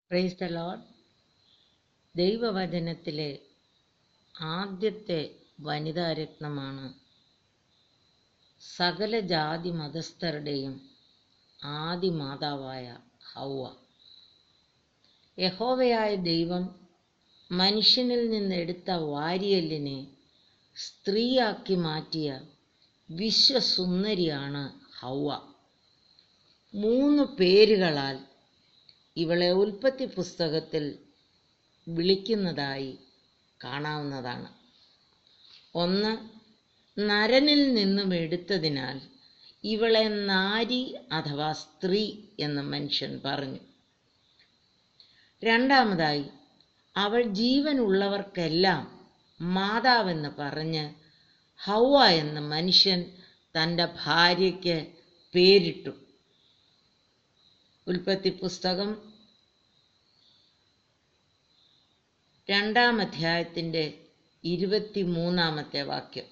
praise the load ദൈവവചനത്തിലെ ആദ്യത്തെ വനിതാരത്നമാണ് സകല ജാതി മതസ്ഥരുടെയും ആദി മാതാവായ ഹൗവ യഹോവയായ ദൈവം മനുഷ്യനിൽ നിന്നെടുത്ത വാരിയല്ലിനെ സ്ത്രീയാക്കി മാറ്റിയ വിശ്വസുന്ദരിയാണ് ഹൗവ മൂന്ന് പേരുകളാൽ ഇവളെ ഉൽപ്പത്തി പുസ്തകത്തിൽ വിളിക്കുന്നതായി കാണാവുന്നതാണ് ഒന്ന് നരനിൽ നിന്നും എടുത്തതിനാൽ ഇവളെ നാരി അഥവാ സ്ത്രീ എന്ന് മനുഷ്യൻ പറഞ്ഞു രണ്ടാമതായി അവൾ ജീവനുള്ളവർക്കെല്ലാം മാതാവെന്ന് പറഞ്ഞ് ഹൗവ എന്ന് മനുഷ്യൻ തൻ്റെ ഭാര്യയ്ക്ക് പേരിട്ടു ഉൽപ്പത്തി പുസ്തകം രണ്ടാം അധ്യായത്തിൻ്റെ ഇരുപത്തി മൂന്നാമത്തെ വാക്യം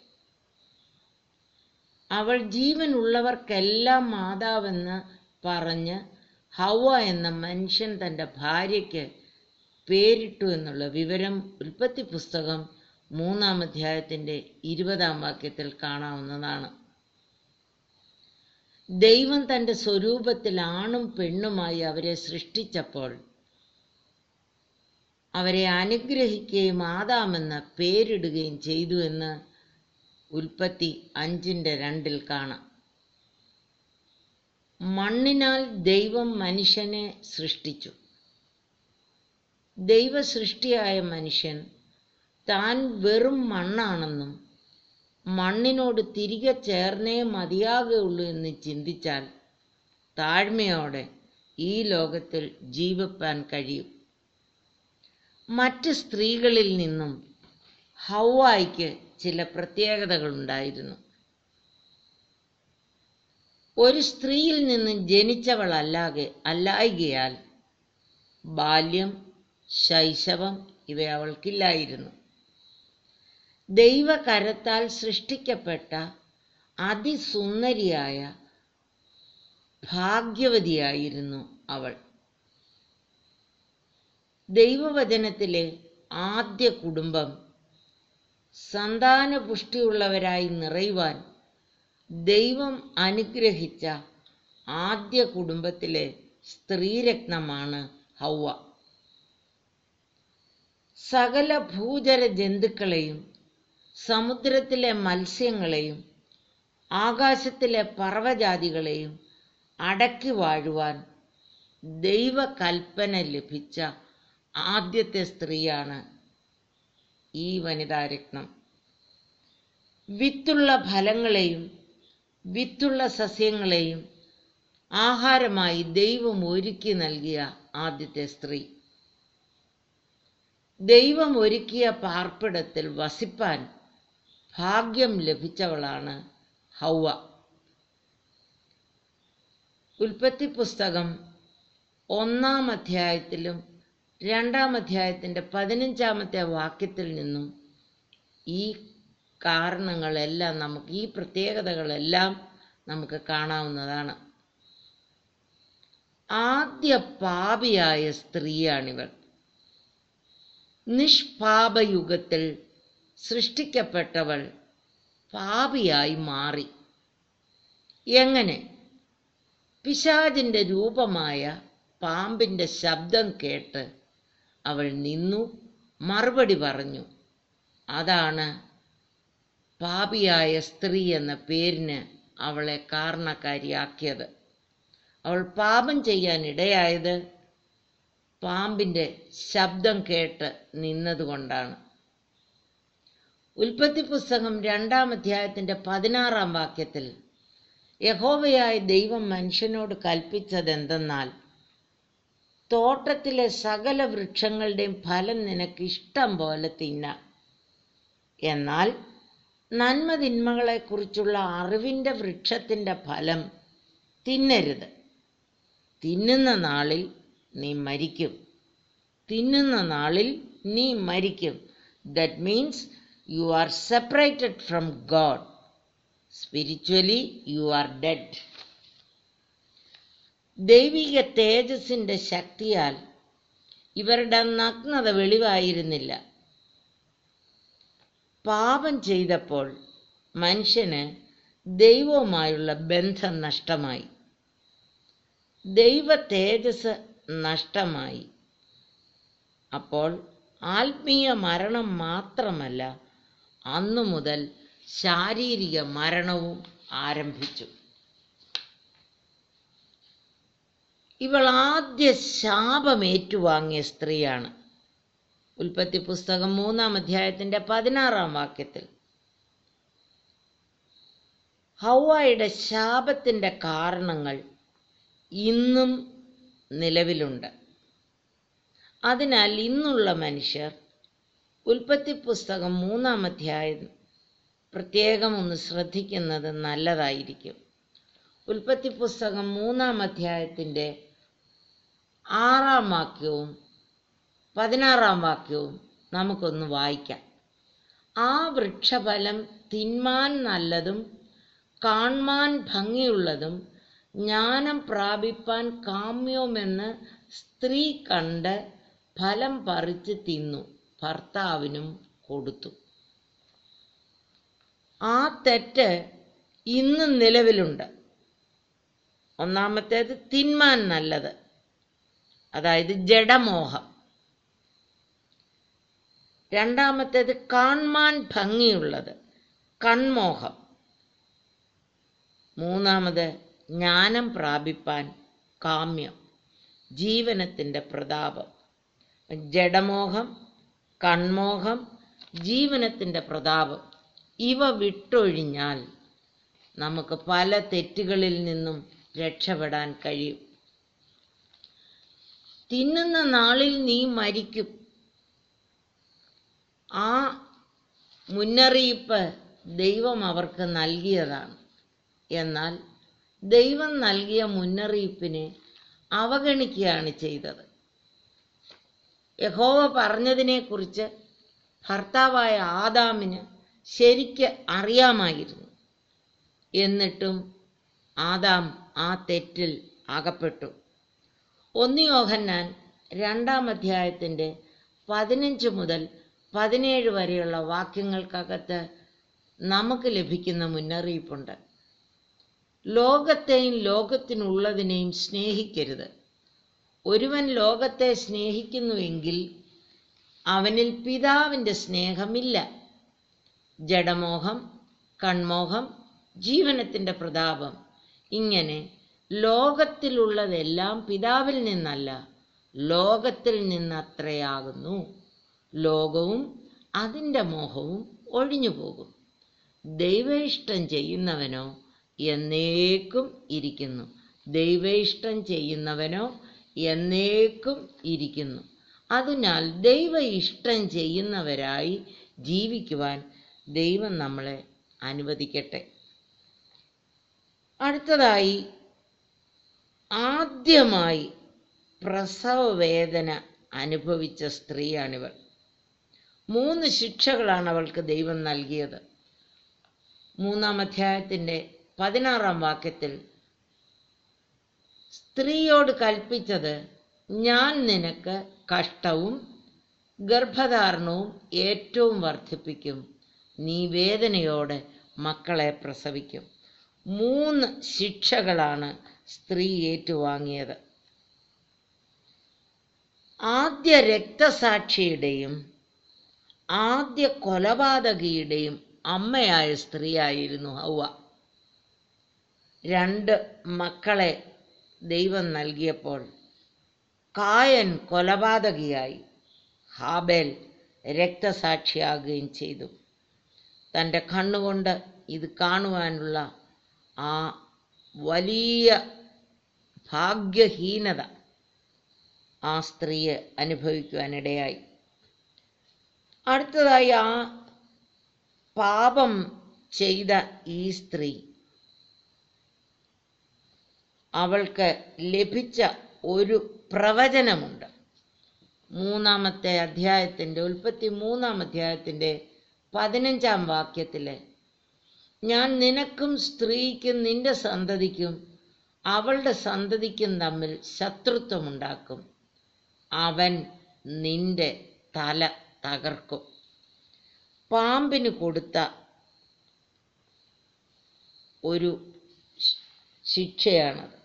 അവൾ ജീവനുള്ളവർക്കെല്ലാം മാതാവെന്ന് പറഞ്ഞ് ഹൗവ എന്ന മനുഷ്യൻ തൻ്റെ ഭാര്യയ്ക്ക് പേരിട്ടു എന്നുള്ള വിവരം ഉൽപ്പത്തി പുസ്തകം മൂന്നാം അധ്യായത്തിൻ്റെ ഇരുപതാം വാക്യത്തിൽ കാണാവുന്നതാണ് ദൈവം തൻ്റെ സ്വരൂപത്തിൽ ആണും പെണ്ണുമായി അവരെ സൃഷ്ടിച്ചപ്പോൾ അവരെ അനുഗ്രഹിക്കുകയും ആദാമെന്ന് പേരിടുകയും ചെയ്തു എന്ന് ഉൽപ്പത്തി അഞ്ചിൻ്റെ രണ്ടിൽ കാണാം മണ്ണിനാൽ ദൈവം മനുഷ്യനെ സൃഷ്ടിച്ചു ദൈവ സൃഷ്ടിയായ മനുഷ്യൻ താൻ വെറും മണ്ണാണെന്നും മണ്ണിനോട് തിരികെ ചേർന്നേ മതിയാകുള്ളൂ എന്ന് ചിന്തിച്ചാൽ താഴ്മയോടെ ഈ ലോകത്തിൽ ജീവിപ്പാൻ കഴിയും മറ്റ് സ്ത്രീകളിൽ നിന്നും ഹൗവായിക്ക് ചില പ്രത്യേകതകളുണ്ടായിരുന്നു ഒരു സ്ത്രീയിൽ നിന്നും ജനിച്ചവളല്ലാകെ അല്ലായികയാൽ ബാല്യം ശൈശവം ഇവ അവൾക്കില്ലായിരുന്നു ദൈവകരത്താൽ സൃഷ്ടിക്കപ്പെട്ട അതിസുന്ദരിയായ ഭാഗ്യവതിയായിരുന്നു അവൾ ദൈവവചനത്തിലെ ആദ്യ കുടുംബം സന്താനപുഷ്ടിയുള്ളവരായി നിറയുവാൻ ദൈവം അനുഗ്രഹിച്ച ആദ്യ കുടുംബത്തിലെ സ്ത്രീരത്നമാണ് ഹൗവ സകല ഭൂചര ജന്തുക്കളെയും സമുദ്രത്തിലെ മത്സ്യങ്ങളെയും ആകാശത്തിലെ പർവ്വജാതികളെയും അടക്കി വാഴുവാൻ ദൈവകൽപ്പന ലഭിച്ച ആദ്യത്തെ സ്ത്രീയാണ് ഈ വനിതാരത്നം വിത്തുള്ള ഫലങ്ങളെയും വിത്തുള്ള സസ്യങ്ങളെയും ആഹാരമായി ദൈവം ഒരുക്കി നൽകിയ ആദ്യത്തെ സ്ത്രീ ദൈവം ഒരുക്കിയ പാർപ്പിടത്തിൽ വസിപ്പാൻ ഭാഗ്യം ലഭിച്ചവളാണ് ഹൗവ ഉൽപ്പത്തി പുസ്തകം ഒന്നാം അധ്യായത്തിലും രണ്ടാം അധ്യായത്തിൻ്റെ പതിനഞ്ചാമത്തെ വാക്യത്തിൽ നിന്നും ഈ കാരണങ്ങളെല്ലാം നമുക്ക് ഈ പ്രത്യേകതകളെല്ലാം നമുക്ക് കാണാവുന്നതാണ് ആദ്യ പാപിയായ സ്ത്രീയാണിവൾ നിഷ്പാപയുഗത്തിൽ സൃഷ്ടിക്കപ്പെട്ടവൾ പാപിയായി മാറി എങ്ങനെ പിശാചിൻ്റെ രൂപമായ പാമ്പിൻ്റെ ശബ്ദം കേട്ട് അവൾ നിന്നു മറുപടി പറഞ്ഞു അതാണ് പാപിയായ സ്ത്രീ എന്ന പേരിന് അവളെ കാരണക്കാരിയാക്കിയത് അവൾ പാപം ചെയ്യാൻ ഇടയായത് പാമ്പിൻ്റെ ശബ്ദം കേട്ട് നിന്നതുകൊണ്ടാണ് ഉൽപ്പത്തി പുസ്തകം രണ്ടാം അധ്യായത്തിൻ്റെ പതിനാറാം വാക്യത്തിൽ യഹോവയായ ദൈവം മനുഷ്യനോട് കൽപ്പിച്ചതെന്തെന്നാൽ തോട്ടത്തിലെ സകല വൃക്ഷങ്ങളുടെയും ഫലം നിനക്ക് ഇഷ്ടം പോലെ തിന്നാം എന്നാൽ നന്മ തിന്മകളെക്കുറിച്ചുള്ള അറിവിൻ്റെ വൃക്ഷത്തിൻ്റെ ഫലം തിന്നരുത് തിന്നുന്ന നാളിൽ നീ മരിക്കും തിന്നുന്ന നാളിൽ നീ മരിക്കും that means you are separated from God spiritually you are dead ദൈവിക തേജസ്സിൻ്റെ ശക്തിയാൽ ഇവരുടെ നഗ്നത വെളിവായിരുന്നില്ല പാപം ചെയ്തപ്പോൾ മനുഷ്യന് ദൈവവുമായുള്ള ബന്ധം നഷ്ടമായി ദൈവ തേജസ് നഷ്ടമായി അപ്പോൾ ആത്മീയ മരണം മാത്രമല്ല അന്നു മുതൽ ശാരീരിക മരണവും ആരംഭിച്ചു ഇവൾ ആദ്യ ശാപം ഏറ്റുവാങ്ങിയ സ്ത്രീയാണ് ഉൽപ്പത്തി പുസ്തകം മൂന്നാം അധ്യായത്തിന്റെ പതിനാറാം വാക്യത്തിൽ ഹൗവായുടെ ശാപത്തിന്റെ കാരണങ്ങൾ ഇന്നും നിലവിലുണ്ട് അതിനാൽ ഇന്നുള്ള മനുഷ്യർ ഉൽപ്പത്തി പുസ്തകം മൂന്നാം അധ്യായം പ്രത്യേകം ഒന്ന് ശ്രദ്ധിക്കുന്നത് നല്ലതായിരിക്കും ഉൽപ്പത്തി പുസ്തകം മൂന്നാം അധ്യായത്തിൻ്റെ ആറാം വാക്യവും പതിനാറാം വാക്യവും നമുക്കൊന്ന് വായിക്കാം ആ വൃക്ഷഫലം തിന്മാൻ നല്ലതും കാൺമാൻ ഭംഗിയുള്ളതും ജ്ഞാനം പ്രാപിപ്പാൻ കാമ്യവുമെന്ന് സ്ത്രീ കണ്ട് ഫലം പറിച്ച് തിന്നു ഭർത്താവിനും കൊടുത്തു ആ തെറ്റ് ഇന്നും നിലവിലുണ്ട് ഒന്നാമത്തേത് തിന്മാൻ നല്ലത് അതായത് ജഡമോഹം രണ്ടാമത്തേത് കാൺമാൻ ഭംഗിയുള്ളത് കൺമോഹം മൂന്നാമത് ജ്ഞാനം പ്രാപിപ്പാൻ കാമ്യം ജീവനത്തിൻ്റെ പ്രതാപം ജഡമോഹം കൺമോഹം ജീവനത്തിൻ്റെ പ്രതാപം ഇവ വിട്ടൊഴിഞ്ഞാൽ നമുക്ക് പല തെറ്റുകളിൽ നിന്നും രക്ഷപ്പെടാൻ കഴിയും തിന്നുന്ന നാളിൽ നീ മരിക്കും ആ മുന്നറിയിപ്പ് ദൈവം അവർക്ക് നൽകിയതാണ് എന്നാൽ ദൈവം നൽകിയ മുന്നറിയിപ്പിനെ അവഗണിക്കുകയാണ് ചെയ്തത് യഹോവ പറഞ്ഞതിനെക്കുറിച്ച് ഭർത്താവായ ആദാമിന് ശരിക്ക് അറിയാമായിരുന്നു എന്നിട്ടും ആദാം ആ തെറ്റിൽ അകപ്പെട്ടു ഒന്ന് യോഹന്നാൻ രണ്ടാം അധ്യായത്തിൻ്റെ പതിനഞ്ച് മുതൽ പതിനേഴ് വരെയുള്ള വാക്യങ്ങൾക്കകത്ത് നമുക്ക് ലഭിക്കുന്ന മുന്നറിയിപ്പുണ്ട് ലോകത്തെയും ലോകത്തിനുള്ളതിനെയും സ്നേഹിക്കരുത് ഒരുവൻ ലോകത്തെ സ്നേഹിക്കുന്നുവെങ്കിൽ അവനിൽ പിതാവിൻ്റെ സ്നേഹമില്ല ജഡമോഹം കൺമോഹം ജീവനത്തിൻ്റെ പ്രതാപം ഇങ്ങനെ ലോകത്തിലുള്ളതെല്ലാം പിതാവിൽ നിന്നല്ല ലോകത്തിൽ നിന്നത്രയാകുന്നു ലോകവും അതിൻ്റെ മോഹവും ഒഴിഞ്ഞു പോകും ദൈവ ഇഷ്ടം ചെയ്യുന്നവനോ എന്നേക്കും ഇരിക്കുന്നു ദൈവ ഇഷ്ടം ചെയ്യുന്നവനോ എന്നേക്കും ഇരിക്കുന്നു അതിനാൽ ദൈവ ഇഷ്ടം ചെയ്യുന്നവരായി ജീവിക്കുവാൻ ദൈവം നമ്മളെ അനുവദിക്കട്ടെ അടുത്തതായി ആദ്യമായി പ്രസവ വേദന അനുഭവിച്ച സ്ത്രീയാണിവൾ മൂന്ന് ശിക്ഷകളാണ് അവൾക്ക് ദൈവം നൽകിയത് മൂന്നാം അധ്യായത്തിൻ്റെ പതിനാറാം വാക്യത്തിൽ സ്ത്രീയോട് കൽപ്പിച്ചത് ഞാൻ നിനക്ക് കഷ്ടവും ഗർഭധാരണവും ഏറ്റവും വർദ്ധിപ്പിക്കും നീ വേദനയോടെ മക്കളെ പ്രസവിക്കും മൂന്ന് ശിക്ഷകളാണ് സ്ത്രീ ഏറ്റുവാങ്ങിയത് ആദ്യ രക്തസാക്ഷിയുടെയും ആദ്യ കൊലപാതകിയുടെയും അമ്മയായ സ്ത്രീയായിരുന്നു ഹൗവ രണ്ട് മക്കളെ ദൈവം നൽകിയപ്പോൾ കായൻ കൊലപാതകിയായി ഹാബേൽ രക്തസാക്ഷിയാകുകയും ചെയ്തു തൻ്റെ കണ്ണുകൊണ്ട് ഇത് കാണുവാനുള്ള ആ വലിയ ഭാഗ്യഹീനത ആ സ്ത്രീയെ അനുഭവിക്കുവാനിടയായി അടുത്തതായി ആ പാപം ചെയ്ത ഈ സ്ത്രീ അവൾക്ക് ലഭിച്ച ഒരു പ്രവചനമുണ്ട് മൂന്നാമത്തെ അധ്യായത്തിൻ്റെ ഉൽപ്പത്തി മൂന്നാം അധ്യായത്തിൻ്റെ പതിനഞ്ചാം വാക്യത്തിൽ ഞാൻ നിനക്കും സ്ത്രീക്കും നിന്റെ സന്തതിക്കും അവളുടെ സന്തതിക്കും തമ്മിൽ ശത്രുത്വമുണ്ടാക്കും അവൻ നിന്റെ തല തകർക്കും പാമ്പിന് കൊടുത്ത ഒരു ശി- ശിക്ഷയാണത്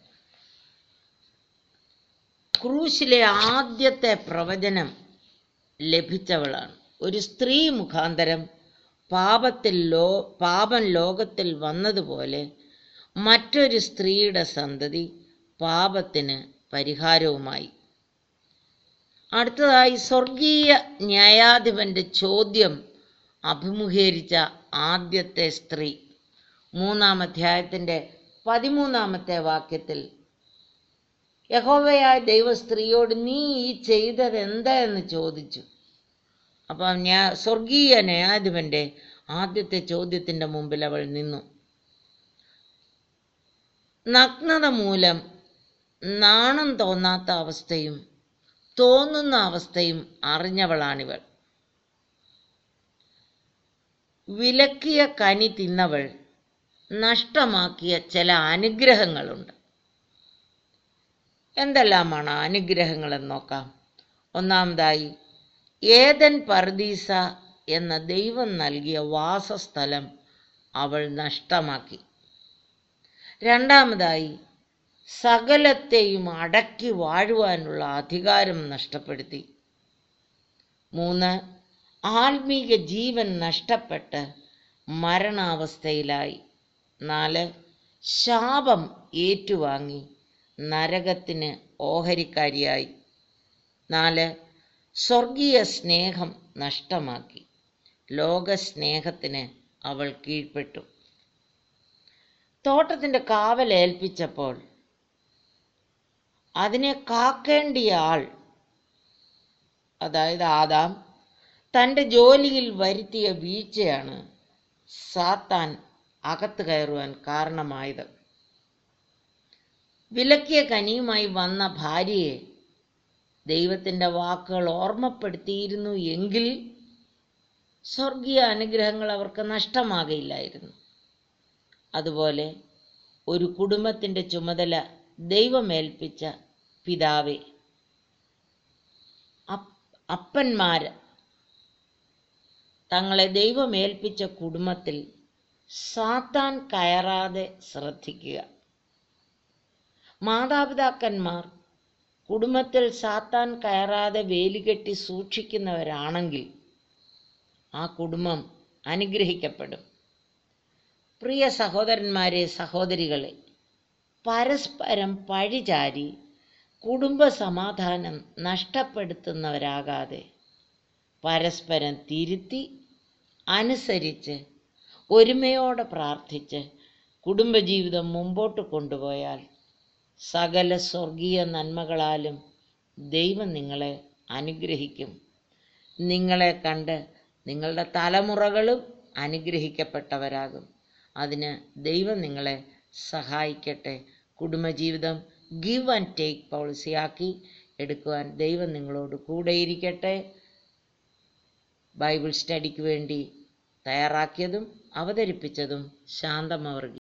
ക്രൂശിലെ ആദ്യത്തെ പ്രവചനം ലഭിച്ചവളാണ് ഒരു സ്ത്രീ മുഖാന്തരം പാപത്തിൽ ലോ പാപം ലോകത്തിൽ വന്നതുപോലെ മറ്റൊരു സ്ത്രീയുടെ സന്തതി പാപത്തിന് പരിഹാരവുമായി അടുത്തതായി സ്വർഗീയ ന്യായാധിപന്റെ ചോദ്യം അഭിമുഖീകരിച്ച ആദ്യത്തെ സ്ത്രീ മൂന്നാം അധ്യായത്തിന്റെ പതിമൂന്നാമത്തെ വാക്യത്തിൽ യഹോവയായ ദൈവ സ്ത്രീയോട് നീ ഈ ചെയ്തത് എന്താ എന്ന് ചോദിച്ചു അപ്പം ന്യാ സ്വർഗീയ ന്യായാധിപന്റെ ആദ്യത്തെ ചോദ്യത്തിന്റെ മുമ്പിൽ അവൾ നിന്നു നഗ്നത മൂലം നാണം തോന്നാത്ത അവസ്ഥയും തോന്നുന്ന അവസ്ഥയും അറിഞ്ഞവളാണിവൾ വിലക്കിയ കനി തിന്നവൾ നഷ്ടമാക്കിയ ചില അനുഗ്രഹങ്ങളുണ്ട് എന്തെല്ലാമാണ് ആ അനുഗ്രഹങ്ങളെന്ന് നോക്കാം ഒന്നാമതായി ഏതൻ പർദീസ എന്ന ദൈവം നൽകിയ വാസസ്ഥലം അവൾ നഷ്ടമാക്കി രണ്ടാമതായി സകലത്തെയും അടക്കി വാഴുവാനുള്ള അധികാരം നഷ്ടപ്പെടുത്തി മൂന്ന് ആത്മീക ജീവൻ നഷ്ടപ്പെട്ട് മരണാവസ്ഥയിലായി നാല് ശാപം ഏറ്റുവാങ്ങി നരകത്തിന് ഓഹരിക്കാരിയായി നാല് സ്വർഗീയ സ്നേഹം നഷ്ടമാക്കി ലോകസ്നേഹത്തിന് അവൾ കീഴ്പ്പെട്ടു തോട്ടത്തിന്റെ കാവലേൽപ്പിച്ചപ്പോൾ അതിനെ കാക്കേണ്ടിയ ആൾ അതായത് ആദാം തൻ്റെ ജോലിയിൽ വരുത്തിയ വീഴ്ചയാണ് സാത്താൻ അകത്ത് കയറുവാൻ കാരണമായത് വിലക്കിയ കനിയുമായി വന്ന ഭാര്യയെ ദൈവത്തിൻ്റെ വാക്കുകൾ ഓർമ്മപ്പെടുത്തിയിരുന്നു എങ്കിൽ സ്വർഗീയ അനുഗ്രഹങ്ങൾ അവർക്ക് നഷ്ടമാകയില്ലായിരുന്നു അതുപോലെ ഒരു കുടുംബത്തിൻ്റെ ചുമതല ദൈവമേൽപ്പിച്ച പിതാവെ അപ്പ് അപ്പന്മാര് തങ്ങളെ ദൈവമേൽപ്പിച്ച കുടുംബത്തിൽ സാത്താൻ കയറാതെ ശ്രദ്ധിക്കുക മാതാപിതാക്കന്മാർ കുടുംബത്തിൽ സാത്താൻ കയറാതെ വേലികെട്ടി സൂക്ഷിക്കുന്നവരാണെങ്കിൽ ആ കുടുംബം അനുഗ്രഹിക്കപ്പെടും പ്രിയ സഹോദരന്മാരെ സഹോദരികളെ പരസ്പരം പഴിചാരി കുടുംബ സമാധാനം നഷ്ടപ്പെടുത്തുന്നവരാകാതെ പരസ്പരം തിരുത്തി അനുസരിച്ച് ഒരുമയോടെ പ്രാർത്ഥിച്ച് കുടുംബജീവിതം മുമ്പോട്ട് കൊണ്ടുപോയാൽ സകല സ്വർഗീയ നന്മകളാലും ദൈവം നിങ്ങളെ അനുഗ്രഹിക്കും നിങ്ങളെ കണ്ട് നിങ്ങളുടെ തലമുറകളും അനുഗ്രഹിക്കപ്പെട്ടവരാകും അതിന് ദൈവം നിങ്ങളെ സഹായിക്കട്ടെ കുടുംബജീവിതം ഗിവ് ആൻഡ് ടേക്ക് പോളിസിയാക്കി എടുക്കുവാൻ ദൈവം നിങ്ങളോട് കൂടെയിരിക്കട്ടെ ബൈബിൾ സ്റ്റഡിക്ക് വേണ്ടി തയ്യാറാക്കിയതും അവതരിപ്പിച്ചതും ശാന്തമവർഗി